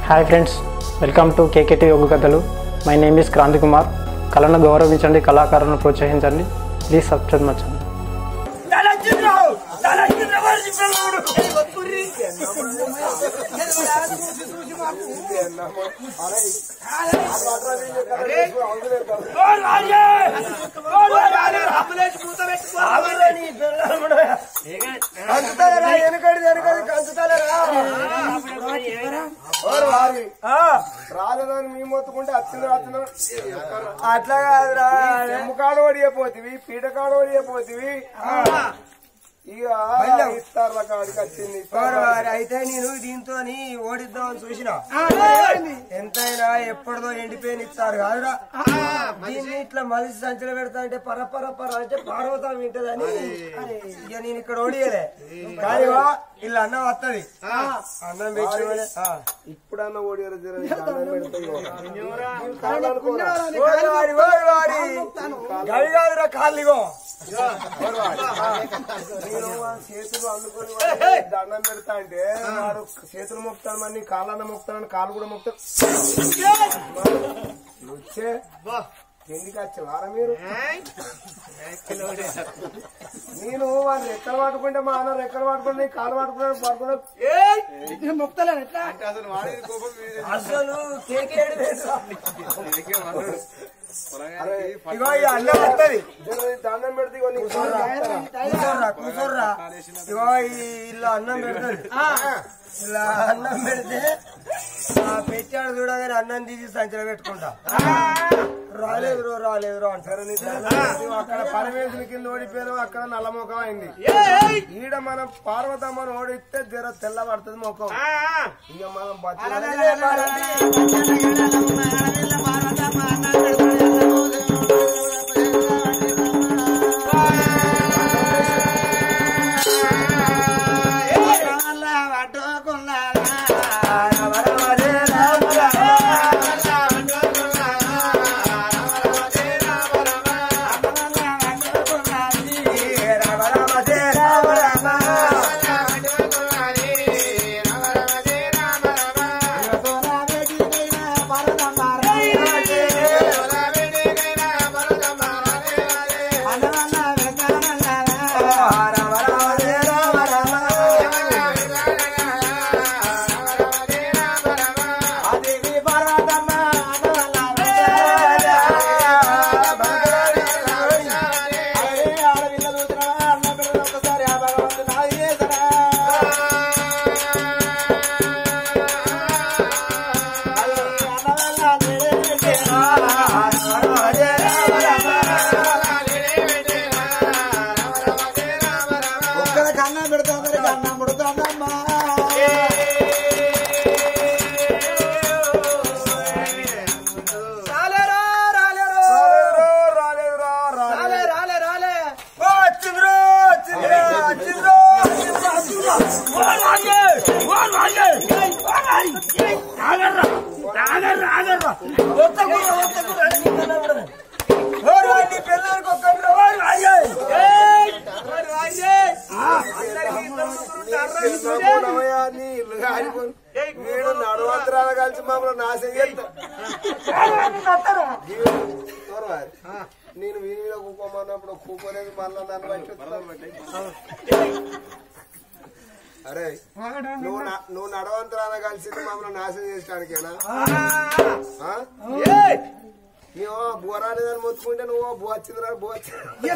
Hi friends welcome to KKT యోగ కథలు my name is Kranti Kumar కళను గౌరవించండి కళాకారులను ప్రోత్సహించండి ప్లీజ్ సబ్స్క్రైబ్ మచ్చండి రాలేదని మీ మొత్తుకుంటే వచ్చింది వచ్చింది అట్లా కాదురా ఎమ్ము కాడ ఓడిపోతివి పీట కాడ ఓడిపోతివి ఇక ఇస్తార్ల కాడికి వచ్చింది అయితే నేను దీంతో ఓడిద్దామని చూసిన ఎంతైనా ఎప్పటిదో ఎండిపోయిన ఇస్తారు కాదురా దీన్ని ఇట్లా మలిసి సంచలు పెడతా అంటే పర పర పర అంటే పార్వతం వింటదని ఇక నేను ఇక్కడ ఓడియలే కానీ వా, ఇలా అన్నం వస్తది అన్నం పెట్టి ఇప్పుడన్నా ఓడియారు జర నీకు దండం పెడతాయి. ఓడి ఓడి ఓడి గవి కాదురా కాళ్ళిగో నేను వాడి చేతులు అందుకొని వాడికి దండం పెడతా అంటే వాడు చేతులు మొక్కుతాను మరి నీ కాళ్ళన్న మొక్కుతాను కాళ్ళు కూడా మొక్కుతాను వచ్చే ఎందుకు వచ్చే వారా మీరు నేను వాళ్ళు రెక్కలు పట్టుకుంటే మా అన్న రెక్కలు పట్టుకుంటే నీ కాళ్ళు పట్టుకున్నాడు పట్టుకున్నా అసలు కేకేడు వేసురా. అరే ఇగో ఈ అన్నం వస్తది జర నీ దండం పెడితే ఇగో నీ కాళ్ళు తాకుతారా? కూర్చోర్రా కూర్చోర్రా ఇగో ఈ ఇల్లు అన్నం పెడతాడు ఇలా అన్నం పెడితే ఆ పెట్టాడు చూడగానే అన్నం తీసి సంచలో పెట్టుకుంటా రాలేదు రో రాలేదు రో అంటారు నీ దండం పెడితే ఇగో అక్కడ పరమేశ్వరి కింద ఓడిపోయాను అక్కడ నల్ల ముఖం అయింది ఈడ మనం పార్వతమ్మను ఓడిస్తే జర తెల్ల పడుతుంది ముఖం ఇక మనం బతికే ఒక్కడ కన్నా పెడతాం కన్నా పెడతామమ్మా రాలేరా రాలేరు రాలేదురా రాలేదు రాలే రాలే ఓ వచ్చింద్రో వచ్చింద్రో వచ్చింద్రో పిల్లలకి ఒక్కరు చిన్నప్పుడవయ్యా, నీ ఇల్లు కాలిపోను. వీడు నడవంతరాలు కలిసి మమ్మల్ని నాశనం చేస్తా చూడవాలి. నేను వీని మీద కూకోమన్నప్పుడు కూకోలేదు మళ్ళా నన్ను బట్టి అరే నువ్వు న- నువ్వు నడవంతరాల కలిసింది మమ్మల్ని నాశనం చేసడానికేనా ఆ? మేము బువరాలేదని మొత్తుకుంటే నువ్వు బువ వచ్చిందిరా బువ వచ్చింది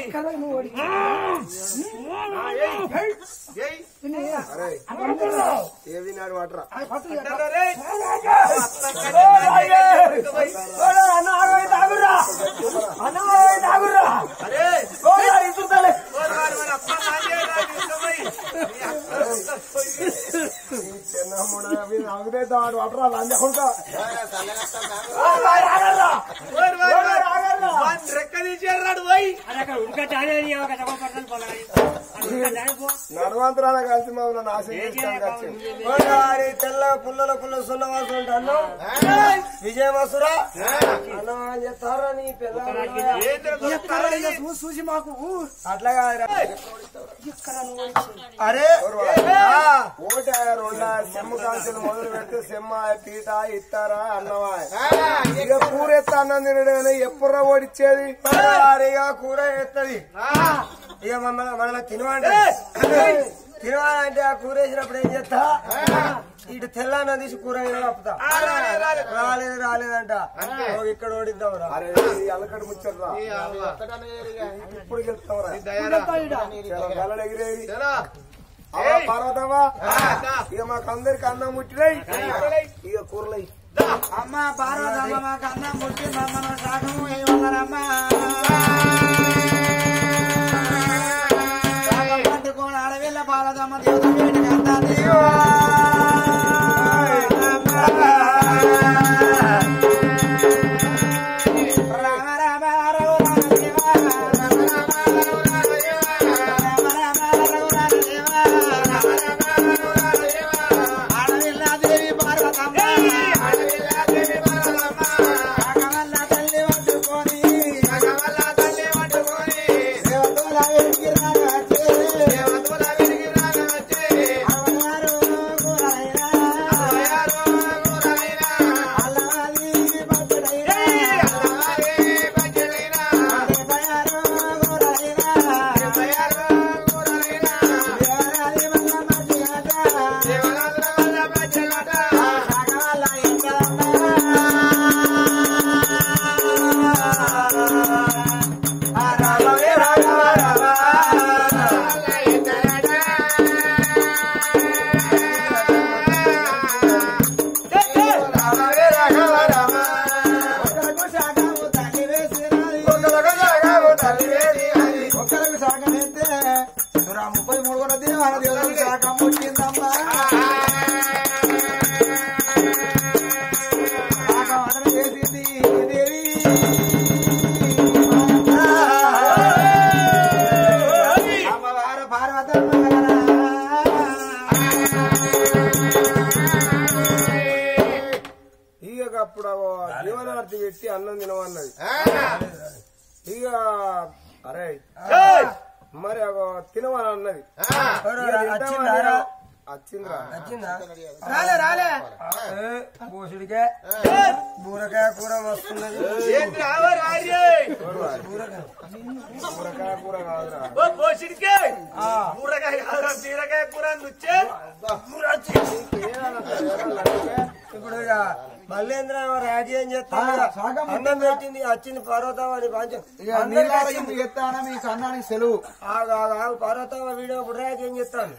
అరే ఏవి నాడు వాటరా చిన్నమ్ముడు అవి ఆగితే వాడు వాటరా లంజ కొడుక రెక్క తీసేరాడు పోయి అది అక్కడ ఉడకటానే ఒక చెప్పబడతాను పొలాలి ఉడకటానిపో నడవంతరాన కలిసి మమ్మల్ని నాశనం చేయడానికి వచ్చింది ఓడారి తెల్ల పుల్లల పుల్ల సున్న వాసన ఉంటే అన్నం విజయ వసురా అన్నం అని చెప్తారా నీ పిల్లలు చూసి మాకు అట్లా కాదురా అరే ఆ, ఓట రెండ సెమ్మ కాల్చిన మొదలు పెడితే సెమ్మ పీట ఇస్తారా అన్నవా ఇక కూర ఎత్తా అన్నం తినడే ఎప్పుడురా ఓడిచ్చేది వారిగా కూర ఎత్తది ఇక మమ్మల్ని మనల్ని తినవంటే తినవాలంటే ఆ కూర వేసినప్పుడు ఏం చేస్తా ఇటు తెల్లన్న తీసి కూర అయినా కప్పుతా రాలేదు రాలేదంట ఓ ఇక్కడ ఓడిద్దాం రా అరే ఈ అలకడ ముచ్చట్రా ఇప్పుడు చెప్తావురా చాలా గలలు ఎగిరేది అవా పర్వతమా ఇక మాకు అందరికి అన్నం ముట్టినాయి ఇక కూరలై అమ్మ పార్వతమ్మ మాకు అన్నం ముట్టి మమ్మల్ని సాగము ఏమన్నారమ్మా సాగం పట్టుకొని అడవిల్ల పార్వతమ్మ దేవత వేడికి అందాది రామ రామ రఘు రామ దేవ రామ రామ రఘు రామ దేవ రామ రామ రఘు రామ దేవ రామ రామ రఘు రామ దేవ అడవిల్ల దేవి పార్వతమ్మ అడవిల్ల దేవి పార్వతమ్మ రాగవల్ల తల్లి పట్టుకొని రాగవల్ల తల్లి పట్టుకొని దేవతల వెలిగి రాగవచ్చే దేవతల వెలిగి రాగవచ్చే అమ్మవారు గురైనా అమ్మవారు గురైనా అల్లవారి పట్టుడైనా అల్లవారి పట్టుడైనా దేవయారు గురైనా దేవయారు గురైనా దేవరాలి వల్ల మధ్యగట దేవరాలి వల్ల మధ్యగట రాగవల్ల ఎంతరమ్మా రాఘవే రాఘవ రాఘవ రాఘవే రాఘవ రామ ఒకరకు శాఖము తల్లి వేసినది ఒకరకు శాఖము తల్లి వేసినది ఒకరకు శాఖం అయితే సురా ముప్పై మూడు కూడా దేవాల దేవులకు శాఖం వచ్చిందమ్మా శాఖం అతను చేసింది దేవి అమ్మవారు పార్వతమ్మ ఇక అప్పుడు జీవనార్థి పెట్టి అన్నం తినమన్నది ఇక అరే మరి ఒక తినమని అన్నది ఇక తింటామని వచ్చిందిరా రాలే రాలే బూసుడికే బూరకాయ కూర వస్తున్నది కూరకాయ కూర కాదురా ఊరగాయ కాదురా బీరకాయ కూర నుచ్చే ఇప్పుడు ఇక మల్లేంద్ర రాజీ ఏం చేస్తాడు అన్నం పెట్టింది వచ్చింది పర్వతం అని పంచం చెప్తానా మీకు అన్నానికి సెలవు ఆగు, ఆగు, ఆగు, పర్వతం వీడియో ఇప్పుడు రాజీ ఏం చేస్తాను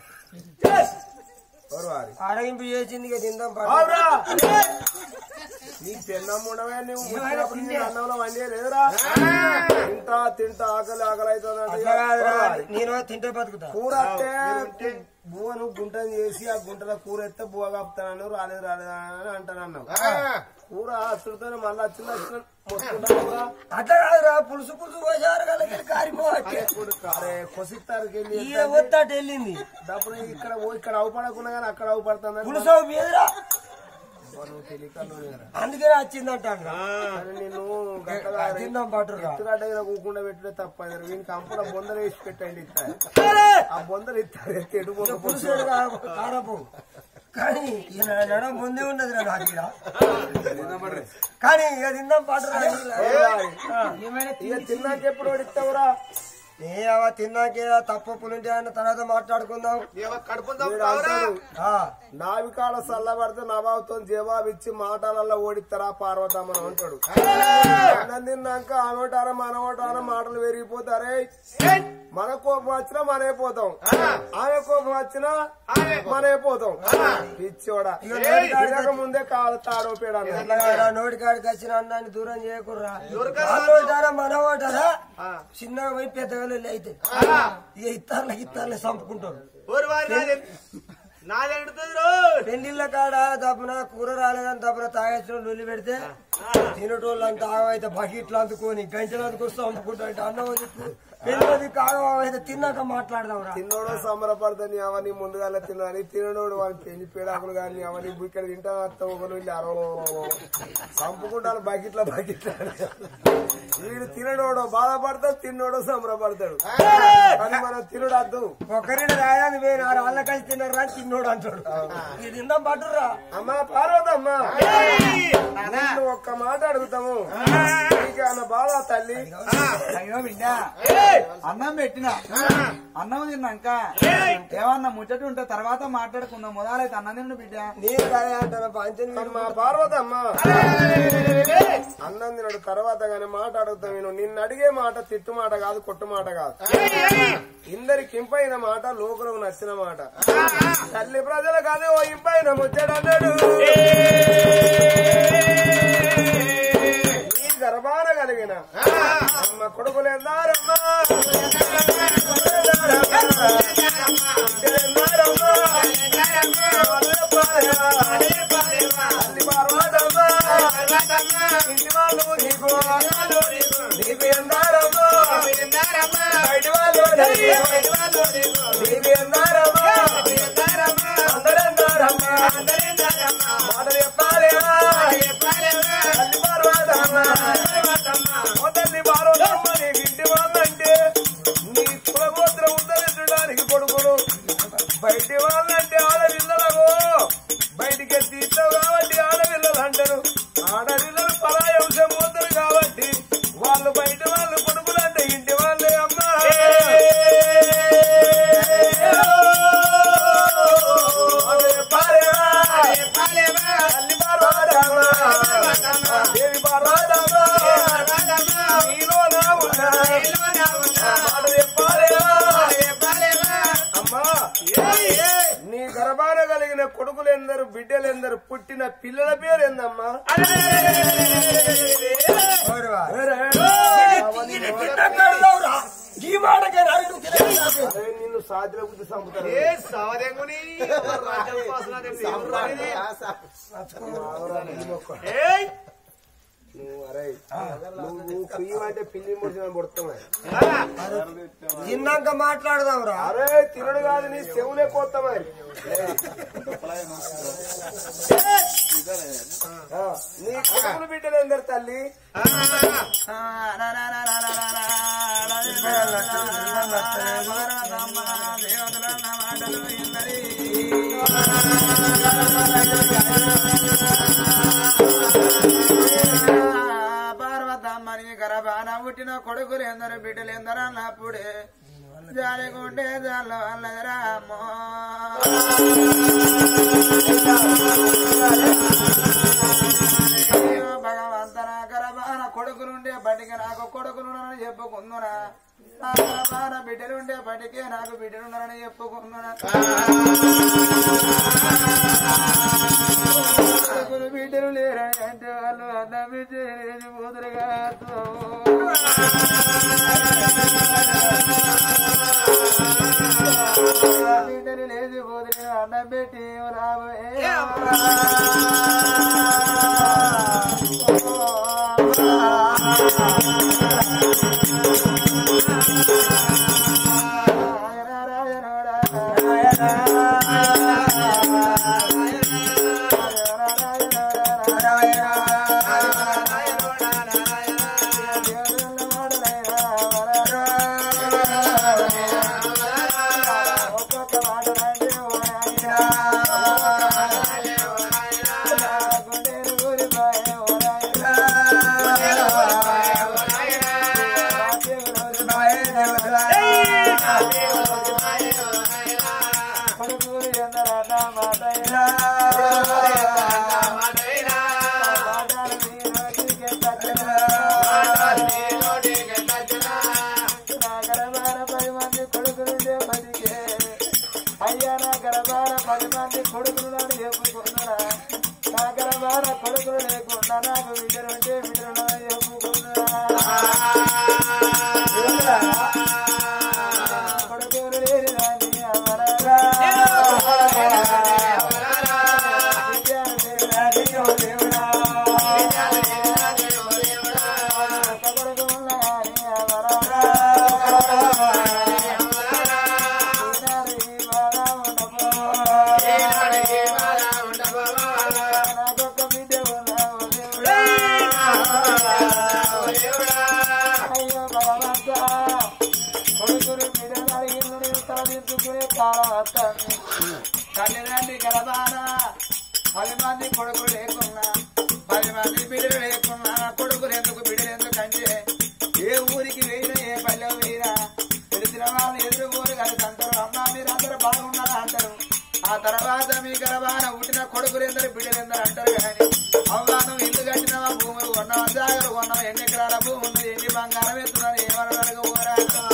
వారి ఆరగింపు చేసింది ఇక తిందాం పర్వతం. నీ పెన్నం ఉండవే నువ్వు పుట్టినప్పుడు నీ అన్నంలో వండే లేదురా తింటా తింటా ఆకలి ఆకలి అట్లా కాదురా, అవుతుంది నేను తింటే బతుకుతా కూర అంటే బువ్వను గుంటను చేసి ఆ గుంటలో కూర ఎత్తే బువ్వ కప్పుతాను రాలేదు రాలేదు అని అంటానన్నావు కూర అచ్చుడితోనే మళ్ళీ వచ్చింది వచ్చిన మొత్తుకుంటా అట్లా కాదురా పులుసు పులుసు పోసారు కలిగి కారిపోవచ్చు అరే కొసిత్తారుకి వెళ్ళి ఈయన ఒత్తాట వెళ్ళింది డబ్బులు ఇక్కడ ఓ ఇక్కడ అవుపడకున్నా కానీ అక్కడ అవుపడుతుందని పులుసు మీదరా నువ్వు తెలియకల్లో అందుకనే వచ్చిందంట నేను గంటగా తిందాం పట్టురా ఎత్తుగడ్డ దగ్గర కూకుండా పెట్టడే తప్ప వీనికి అంపల బొందలు వేసి పెట్టండి ఇస్తారు ఆ బొందలు ఇస్తారు ఎత్తి ఎటు పోకపోతే పులుసు కాడపు కానీ ఈయన నడం ముందే ఉన్నది రా నాకు ఈడ. కానీ ఇక తిందాం పట్టురా ఇక తిన్నాక ఎప్పుడు ఇస్తావురా నీ అవ తిన్నాకే తప్పప్పులుంటే ఆయన తర్వాత మాట్లాడుకుందాం వీడు అంటాడు ఆ, నావికాల సల్లబడితే నవాబుతో జవాబు ఇచ్చి మాటలలో ఓడిస్తారా పార్వతమ్మని అంటాడు అన్నం తిన్నాక ఆమెటారా మనవటారా మాటలు పెరిగిపోతారే మన కోపం వచ్చినా మనమే పోతాం ఆమె కోపం వచ్చినా మనమే పోతాం పిచ్చోడా తిరగక ముందే కాలు తాడో పేడ ఎట్లా కాదురా, నోటి కాడికి వచ్చిన అన్నాన్ని దూరం చేయకుర్రా వాళ్ళోటారా మనవటారా చిన్నగా పోయి పెద్దగా అయితే ఇక ఇత్తారులే ఇత్తారులే చంపుకుంటారు నాది ఎండుతుంది రోజు పెళ్లిళ్ళ కాడ తప్పున కూర రాలేదని తప్పున తాగేసిన లొల్లి పెడితే తినటోళ్ళు అంతా ఆగమైతే బకెట్లు అందుకొని గంటలు అందుకొస్తూ అమ్ముకుంటా అన్నం దిక్కు పెళ్ళి కాగం అయితే తిన్నాక మాట్లాడదాం రా తిన్నోడు సంబరపడతాని అవన్నీ ముందుగా తిన్నాని తినడోడు వాని పెళ్లి పేడాకులు కానీ అవన్నీ ఇక్కడ తింటా వస్తాం ఒకరు వెళ్ళి అరవలో చంపుకుంటాను బకెట్ల బకెట్ల వీడు తినడోడు బాధపడతాడు తిన్నోడు సంబరపడతాడు కానీ మనం తినడద్దు ఒక్కరిని రాయాలి వేరు ఆరు వాళ్ళ కలిసి తిన్నారా అని తిన్నోడు అంటాడు ఇది తిందాం పట్టురా అమ్మా పార్వతమ్మ నిన్ను ఒక్క మాట అడుగుతాము నీకేమన్నా బాధ తల్లి అయ్యో బిడ్డ అన్నం పెట్టినా అన్నం తిన్నాక ఏమన్నా ముచ్చట ఉంటే తర్వాత మాట్లాడుకుందాం మొదలైతే అన్నం తిన్ను బిడ్డ నేను కాదే అంటాను పంచని అమ్మా పార్వతమ్మ అన్నం తినడు తర్వాత గానీ మాట అడుగుతాం నేను నిన్ను అడిగే మాట తిట్టు మాట కాదు కొట్టు మాట కాదు ఇందరికి ఇంపైన మాట లోకులకు నచ్చిన మాట తల్లి ప్రజల కాదు ఓ ఇంపైన ముచ్చడన్నాడు ఈ గర్భాన కలిగిన అమ్మ కొడుకులు ఎందారమ్మా తల్లి పార్వతమ్మ ఇంటి వాళ్ళు నీకు నీకు ఎందారమ్మా బయటి వాళ్ళు నీకు ఎందారమ్మా అందరెందారమ్మా మాట చెప్పాలేమా తల్లి పార్వతమ్మ ఓ తల్లి పార్వతమ్మ నీకు ఇంటి వాళ్ళంటే నీ కులగోత్రం ఉద్ధరించడానికి కొడుకులు బయటి వాళ్ళంటే ఆడపిల్లలకు బయటికి తీస్తావు కాబట్టి ఆడపిల్లలు అంటారు ఆడపిల్లలు పరాయంశం పోతారు కాబట్టి వాళ్ళు బయట వాళ్ళు కొడుకులు అంటే ఇంటి వాళ్ళే అమ్మా అదే పారేవా? తల్లి పార్వతమ్మ. దేవి పార్వతమ్మ. నీలో నా ఉన్నా. మాట చెప్పాలేవా? అమ్మా నీ గర్భాన కలిగిన కొడుకులు ఎందరు బిడ్డలు ఎందరు పుట్టిన పిల్లల పేరు ఏందమ్మా ఈ మాటకే రాయి నువ్వు తినలేదు. అరే నిన్ను సాధ్యుల బుద్ధి చంపుతారు ఏ సవదెంగుని రాజ్యం కోసనాది దేవుడు అనేది. ఏయ్ నువ్వు అరే నువ్వు కుయ్యం అంటే పిల్లి ముడిచిన పుడుతున్నాయి తిన్నాక మాట్లాడదాం రా అరే తినడు కాదు నీ చెవులే కోత మరి ఆ, నీ కొడుకులు బిడ్డలు ఎందరు తల్లి పార్వతమ్మని గర్భాన పుట్టిన కొడుకులు ఎందరు బిడ్డలు ఎందరు అన్నప్పుడే జాలిగుండే జాల రామో భగవంతన గర్భాన కొడుకులుండే బటికి నాకు కొడుకులున్నారని చెప్పుకుందునా నా గర్భాన బిడ్డలుండే బటికే నాకు బిడ్డలున్నారని చెప్పుకుందునా కొడుకులు బిడ్డలు లేరని అంటే వాళ్ళు అన్నం చేయలేదు కూతురుగా బిడ్డలు లేచి కూతురు అన్నం పెట్టి అయ్యా నా గర్భాన పది మంది కొడుకులు నాడు చెప్పుకున్నారా నా గర్భాన కొడుకులు లేకుండా నాకు బిడ్డలు ఉంటే బిడ్డలు చెప్పుకున్నారా కొడుకులు లేని దాన్ని అమరరా తల్లిదండ్రి గర్భాన పది మంది కొడుకులు లేకున్నా పది మంది బిడ్డలు లేకున్నా కొడుకులు ఎందుకు బిడ్డలు ఎందుకంటే ఏ ఊరికి వేయినా ఏ పల్లె వేయినా తెలిసిన వాళ్ళు ఎదురుకోరు కలిసి అంటారు అమ్మా మీరు అందరూ బాగున్నారా అంటారు ఆ తర్వాత మీ గర్భాన పుట్టిన కొడుకులు ఎందరు బిడ్డలు ఎందరు అంటారు కానీ అవ్వా నువ్వు ఇల్లు కట్టినవా భూములు కొన్నావా జాగ్రత్త కొన్నావా ఎన్ని ఎకరాల భూమి ఉంది ఎన్ని బంగారం ఎత్తున్నాను ఏమన్నా అడగబోరా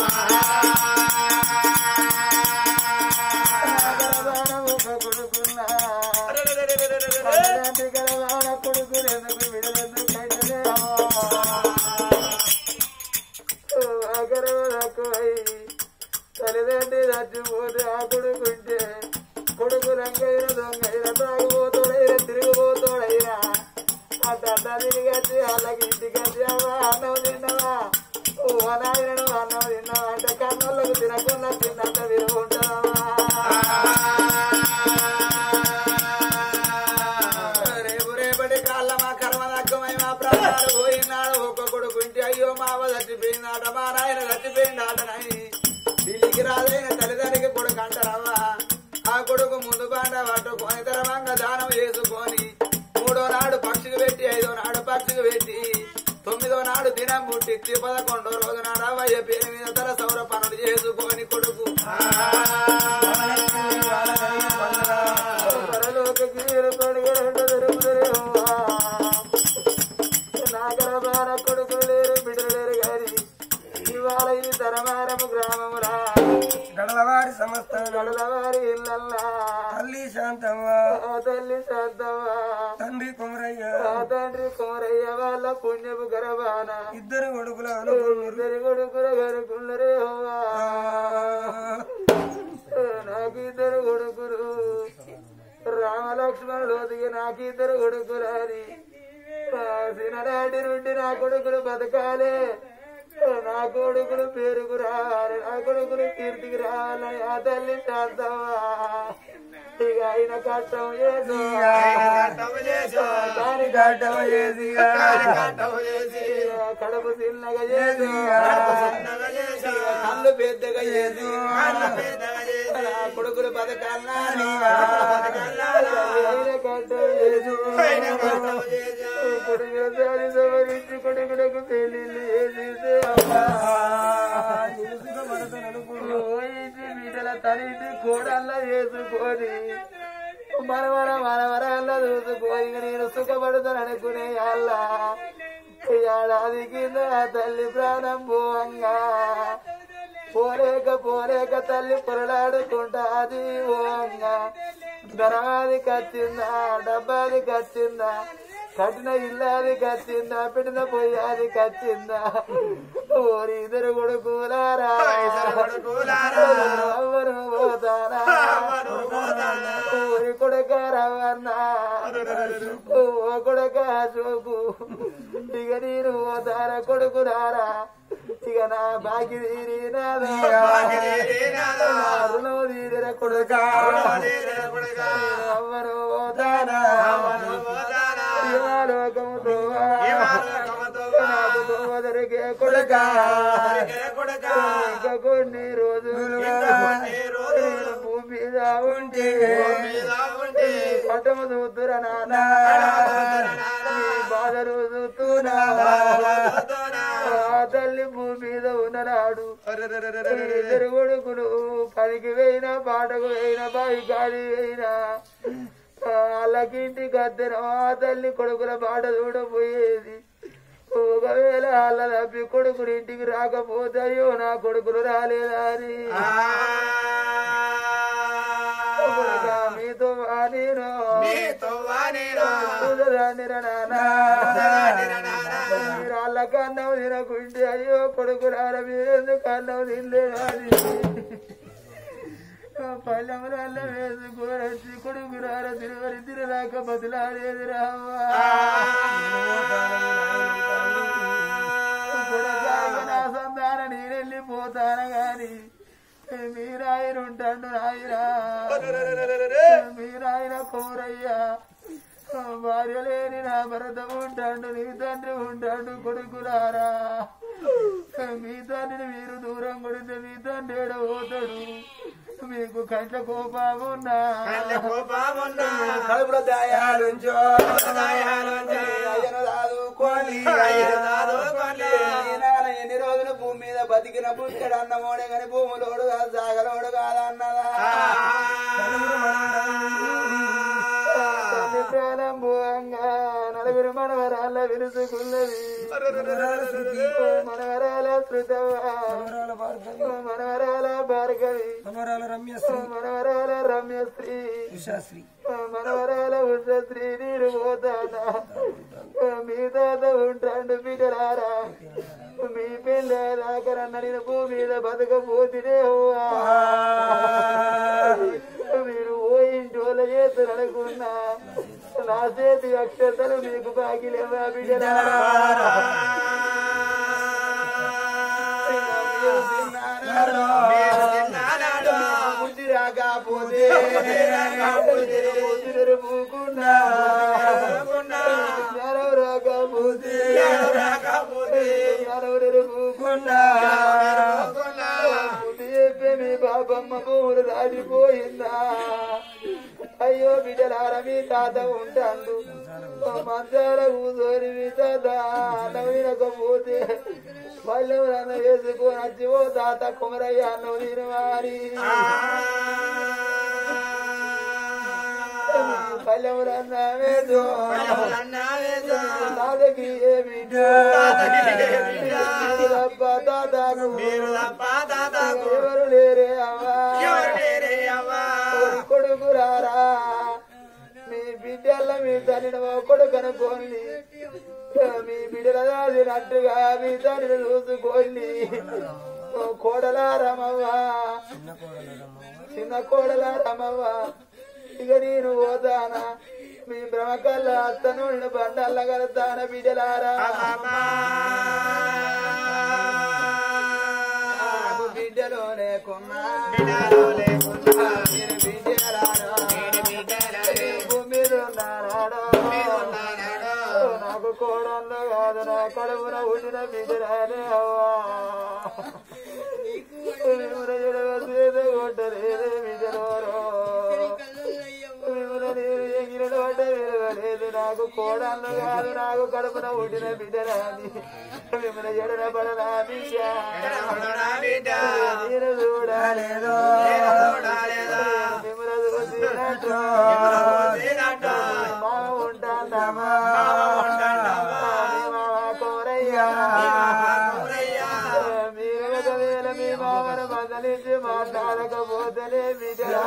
తల్లిదండ్రి చచ్చిపోతే ఆ కొడుకుంటే కొడుకు రంగైన దొంగైన తాగిపోతాడైనా తిరిగిపోతాడైనా ఆ తండ్రి తిరిగచ్చి వాళ్ళకి ఇంటికి వచ్చి అవ్వా అన్నం తిన్నావా ఓ నాయనను అన్నం తిన్నావా అంటే కన్నులకు తినకుండా తిన్నంత విలువ రేపు రేపటి కాళ్ళ మా కర్మ దక్కమై మా ప్రాణాలు పోయినాడు ఒక్క కొడుకు ఇంటి అయ్యో మావ చచ్చిపోయిందాట మా నాయన చచ్చిపోయిందాట నాయని ఢిల్లీకి రాదైన తల్లిదండ్రికి కొడుకు అంటారవ్వా ఆ కొడుకు ముందు బాండ పట్టుకొని తరమంగా దానం చేసుకొని మూడో నాడు పక్షికి పెట్టి ఐదో నాడు పక్షికి పెట్టి తొమ్మిదో నాడు దినం పుట్టి పదకొండో రోజు నాడు అవయ్య పేరు మీద తల సౌర పనులు చేసుకొని కొడుకు నాగరబార కొడుకులు లేరు బిడ్డలు లేరు గాని ఇవాళ ఇది తరమారము గ్రామమురా గడలవారి సమస్త గడలవారి ఇల్లల్లా తల్లి శాంతమ్మ ఆ తల్లి శాంతమ్మ తండ్రి కుమరయ్య ఆ తండ్రి కుమరయ్య వాళ్ళ పుణ్యపు గరబాన ఇద్దరు కొడుకుల అనుకున్నారు ఇద్దరి కొడుకుల గరుకున్నరే హోవా నాకు ఇద్దరు కొడుకులు రామలక్ష్మణుడు ఒదిగి నాకు ఇద్దరు కొడుకులని సిననాటి నుండి నా కొడుకులు బతకాలే నా కొడుకులు పేరుకు రావాలి నా కొడుకులు కీర్తికి రావాలని ఆ తల్లి శాంతమ్మా ఇక ఆయన కట్టం చేసి దాని కట్టం చేసి కడుపు చిన్నగా చేసి కళ్ళు పెద్దగా చేసి నా కొడుకులు బతకాలనా ఆయన కట్టం చేసి కొడుకుల దారి సవరించి కొడుకులకు పెళ్లిళ్ళు చేసి బిడ్డల తల్లి కోడల్లా చేసుకొని మనవర మనవరాల్లో చూసుకొని ఇక నేను సుఖపడతాను అనుకునే అల్లా ఏడాది కింద ఆ తల్లి ప్రాణం పోవంగా పోలేక పోలేక తల్లి పొరలాడుకుంటా అది ఓంగా ధనవాది కచ్చిందా డబ్బాది కచ్చిందా కట్టిన ఇల్లాది కచ్చిందా పెట్టిన పొయ్యాది కచ్చిందా ఓరి ఇద్దరు కొడుకులారా అవ్వరు పోతారా ఊరి కొడుక రవన్నా ఓ కొడుక చూపు ఇక నేను పోతారా కొడుకురారా ఇక నా బాకి తీరినాదా నా రుణం తీరిన కొడుక అవ్వరు పోతారా లోకముతో నాకు సోదరికే కొడుక ఇంకా కొన్ని రోజులు నేను భూమి మీద ఉంటే పట్టము చూతురా నాన్న నీ బాధలు చూస్తున్నా ఆ తల్లి భూమి మీద ఉన్ననాడు ఇద్దరు కొడుకులు పనికి పోయినా పాటకు పోయినా బావి గాలి పోయినా వాళ్ళకింటి గద్దెన ఆ తల్లి కొడుకుల పాట చూడపోయేది ఒకవేళ వాళ్ళ తప్పి కొడుకులు ఇంటికి రాకపోతే అయ్యో నా కొడుకులు రాలేదా అని కొడుకా, మీతో వా నేను చూడరాని రా నాన్నా. మీరు వాళ్ళ కన్నం తినకుంటే అయ్యో కొడుకు రార మీరు ఎందుకు అన్నం తినలేదు అని పల్లెములల్ల వేసుకోరచ్చి కొడుకురార తిరువరి తిరరాక బతులాడేది రావా కొడకాయ నా సంతాన నేనెళ్ళిపోతాను గాని మీరాయనుంటాడు నాయనా మీరాయన కోరయ్యా భార్య లేని నా భరత ఉంటాడు నీ తండ్రి ఉంటాడు కొడుకులారా మీ తండ్రిని మీరు దూరం కొడితే మీ తండ్రి ఏడ పోతాడు మీకు కంట కోపమున్నా కడుపులో దయాలుంచో అయ్యను దాదుకోండి ఈనాడు ఎన్ని రోజులు భూమి మీద బతికిన పుట్టడు అన్నమోడే గాని భూములోడు కాదు సాగలోడు కాదన్నదా తల్లి ప్రాణం భూంగా నలుగురు మనవరాల విరుసుకున్నది మనవరాల శృతవ మనవరాల భార్గవి మనవరాల రమ్యశ్రీ మనవరాల రమ్యశ్రీ ఉషాశ్రీ మనవరాల ఉషశ్రీ నీరు పోతానా మీ తాత ఉంటాడు బిడ్డలారా మీ పిల్ల దాకరన్న నేను భూమి మీద బతకపోతినే మీరు ఓ ఇంటోల చేతులు అనుకున్నా నా చేతి అక్షతలు మీకు బాగిలేవా బిడ్డలారా బుద్ధి రాకపోతే పూకున్నా రాకపోతే పూకున్నా చెప్పే మీ బాబమ్మ భూములు దాటిపోయిందా అయ్యో బిడ్డలార మీ తాత ఉంటాడు మంచాల కూర్చొని మీ తాత నవ్వినకపోతే మళ్ళీ నన్ను వేసుకొని వచ్చి ఓ తాత కుమరయ్య అన్నం తినవారి పల్లెములన్న వేదో తాతకి ఏమి తప్ప తాతకు ఎవరు లేరే అవ్వా కొడుకు రారా మీ బిడ్డల మీ తల్లిని ఓ కొడుకు అనుకోండి మీ బిడ్డల దాచినట్టుగా మీ తల్లిని చూసుకోండి ఓ కోడలా రమవ్వా చిన్న కోడలా రమవ్వా ఇక నేను పోతానా మీ బ్రహ్మకల్ల అత్తను బండల్ల కలుతాన బిడ్డలారా నాకు బిడ్డలో లేకున్నా బిడ్డలో లేకున్నా మీరు బిడ్డలారా భూమి మీద ఉన్నానాడా? నాకు కోడళ్ళు కాదు నా కడుపున పుట్టిన బిడ్డరానే అవ్వా మిమ్మల్ని ఎడవసేదే కొట్టలేదే బిడ్డలోరో మిమ్మల్ని నేను ఎగిరిన పడ్డ విరవలేదు నాకు కోడళ్ళు కాదు నాకు కడుపున పుట్టిన బిడ్డరాని మిమ్మల్ని ఎడన పడనా బిడ్డ నేను చూడాలేదో మిమ్మల్ని చూసినట్టు మా ఉంటాందమ్మా మీ మామ కోరయ్యా మీరు ఒకవేళ మీ మామను బదలించి మాట్లాడకపోతేనే బిడ్డరా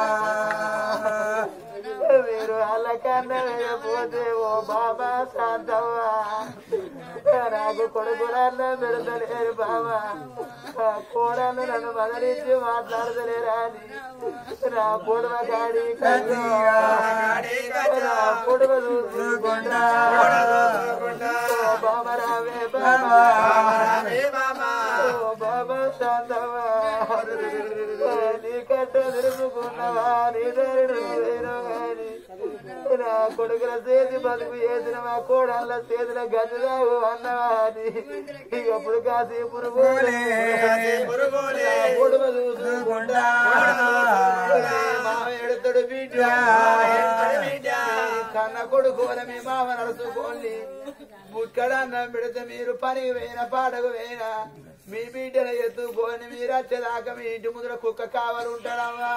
మీరు అల్లకన్న వేయపోతే ఓ బాబా శాంతవ్వా నాకు కొడుకులన్న పెడతలేరు బాబా కోడలు నన్ను బదలించి మాట్లాడతలేరా అని నా పొడవ గాడి నా పొడవ చూసుకుంటా ఓ బాబా రావే బాబా ఓ బాబా శాంతవ్వా నీ కట్ట నిలుపుకున్నవా నీ దరిడు గాని నా కొడుకుల చేతి బతుకు చేసిన మా కోడళ్ళ చేతుల గజదావు అన్నవా అని ఇకప్పుడు కాసేపు పొడుమ చూసుకుంటా మామ ఎడతడు బిడ్డ కన్న కొడుకు మీ మామ నడుచుకోండి బుక్కడ అన్నం పెడితే మీరు పని వేయిన పాటకు వేయినా మీ బిడ్డను ఎత్తుకొని మీరు వచ్చేదాకా మీ ఇంటి ముందర కుక్క కావాలి ఉంటాడమ్మా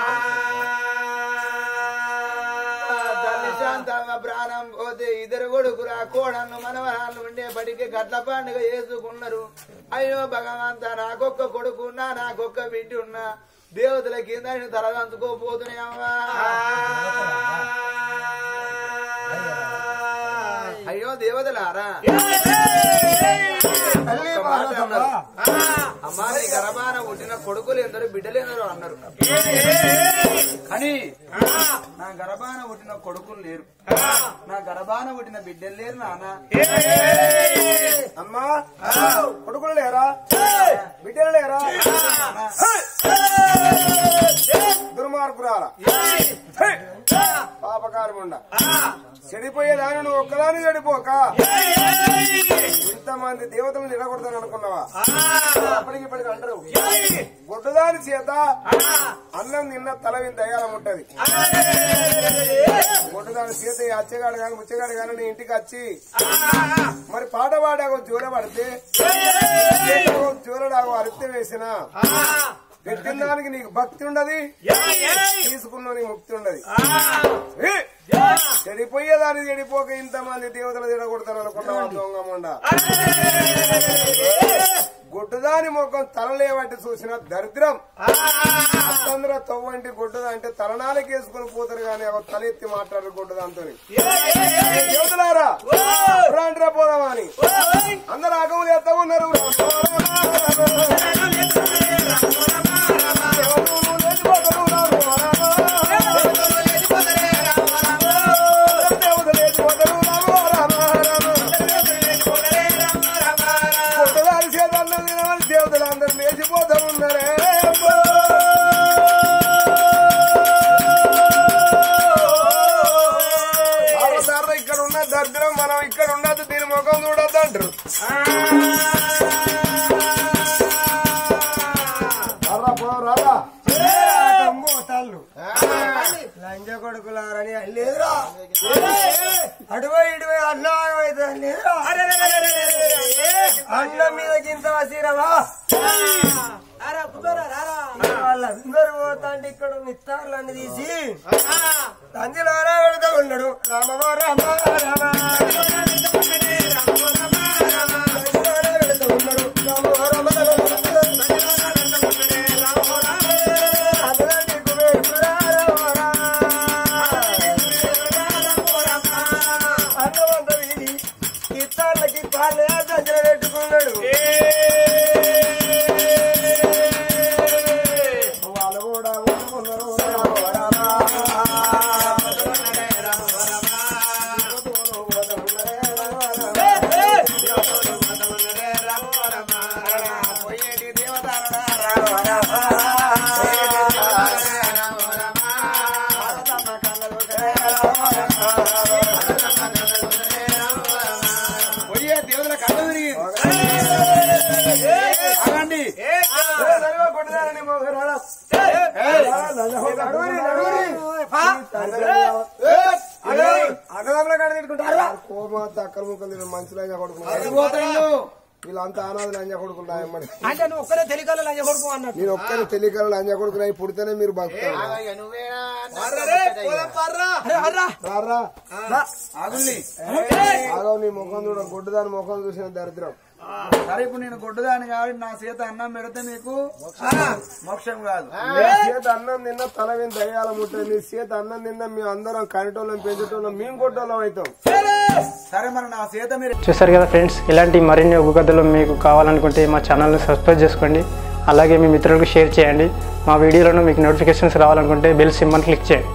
తల్లి శాంతమ్మ ప్రాణం పోతే ఇద్దరు కొడుకురా కోడన్ను మనవరాళ్ళు ఉండేపటికి గట్ల పండుగ చేసుకున్నారు అయ్యో భగవంత నాకొక్క కొడుకున్నా నాకొక్క బిడ్డ ఉన్నా దేవతల కింద నేను తలగంతుకోపోతున్నాయమ్మా అయ్యో దేవతలారా తల్లి ఒక మాట పార్వతమ్మ అన్నారు. అమ్మా నీ గర్భాన పుట్టిన కొడుకులు ఎందరు బిడ్డలు ఎందరు అన్నారు కానీ నా గర్భాన పుట్టిన కొడుకులు లేరు నా గర్భాన పుట్టిన బిడ్డలు లేరు నాన్న అమ్మా కొడుకులు లేరా బిడ్డలు లేరా దుర్మార్గురాల పాపకారముండ చెడిపోయేదాన్ని నువ్వు ఒక్కదాన్ని చెడిపోక ఇంతమంది దేవతలు నిలబడతాను అనుకున్నావా అప్పటికి ఇప్పటికి అంటారు గొడ్డుదాని చేత అన్నం నిన్న తల విని దయాలం ఉంటది గొడ్డుదాని చేత ఈ అచ్చగాడు కానీ ముచ్చగాడు కానీ నీ ఇంటికి వచ్చి మరి పాట పాడాగో జోల పడితే జోలడాగో అరిస్తే వేసిన పెట్టిన దానికి నీకు భక్తి ఉండదు తీసుకున్న నీకు ముక్తి ఉండదు ఏ! చెడిపోయేదాన్ని చెడిపోక ఇంతమంది దేవతలు తిడగొడతారు అనుకున్నావా దొంగ మొండ గుడ్డుదాని ముఖం తలలేవంటి చూసిన దరిద్రం అత్తంద్ర తవ్వంటి గుడ్డుదా అంటే తలనాలకి వేసుకుని పోతారు కానీ ఒక తల ఎత్తి మాట్లాడరు గుడ్డుదాంతో దేవతలారా రాండ్రా పోదామా అని అందరు ఆగములు ఎత్త ఉన్నారు దేవతలు అందరు లేచిపోతూ ఉన్నారే సార్ ఇక్కడ ఉన్న దరిద్రం మనం ఇక్కడ ఉండదు దీని ముఖం చూడద్దు అంటారు రారా పో, రారా అమ్మో తల్లు లంజ కొడుకులారని లేదురా అటువై ఇటువై అన్నం అయితే లేదురా అన్నం మీద గింత వసీరవా వాళ్ళందరూ పోతాంటే ఇక్కడ నిత్తారులన్నీ తీసి తండ్రిలో పెడతా ఉన్నాడు రామవో రామ రామ తండ్రిలోనే పెడతా ఉన్నాడు రామవో రామ అందరూ నీకు వేడుకురా రామ అన్నమంత వీడి ఇత్తాళ్ళకి పాలే తండ్రి పెట్టుకున్నాడు వాళ్ళు కూడా ఊరుకున్నారు రామ పోయేటి దేవతారా పోయే దేవతల కళ్ళ తిరిగి ఆగండి కోమాత అక్కల ముక్కలు తిన్న మంచి లంజ కొడుకున్నారు పోతాడు వీళ్ళంతా అనాథ లంజ కొడుకులు రాయమ్మడి అంటే నువ్వు ఒక్కరే తెలియకల లంజ కొడుకు అన్నట్టు నేను ఒక్కరి తెలియకల లంజ కొడుకున్నాయి పుడితేనే మీరు బతుకుతారు రారా ఆగుల్ని ఆగవు నీ ముఖం చూడ గుడ్డదాని ముఖం చూసిన దరిద్రం సరే ఇప్పుడు నేను గొడ్డుదాన్ని కాబట్టి నా చేత అన్నం పెడితే మీకు మోక్షం కాదు నీ చేత అన్నం తిన్న తల మీద దయ్యాల ముట్టదు నీ చేత అన్నం తిన్న మేము అందరం కనిటోళ్ళం పెంచేటోళ్ళం మేము కొట్టోళ్ళం అవుతాం సరే మరి నా చేత మీరు చూస్తారు కదా ఫ్రెండ్స్ ఇలాంటి మరిన్ని ఒగ్గు కథలు మీకు కావాలనుకుంటే మా ఛానల్ని సబ్స్క్రైబ్ చేసుకోండి అలాగే మీ మిత్రులకు షేర్ చేయండి మా వీడియోలను మీకు నోటిఫికేషన్స్ రావాలనుకుంటే బెల్ సింబల్ క్లిక్ చేయండి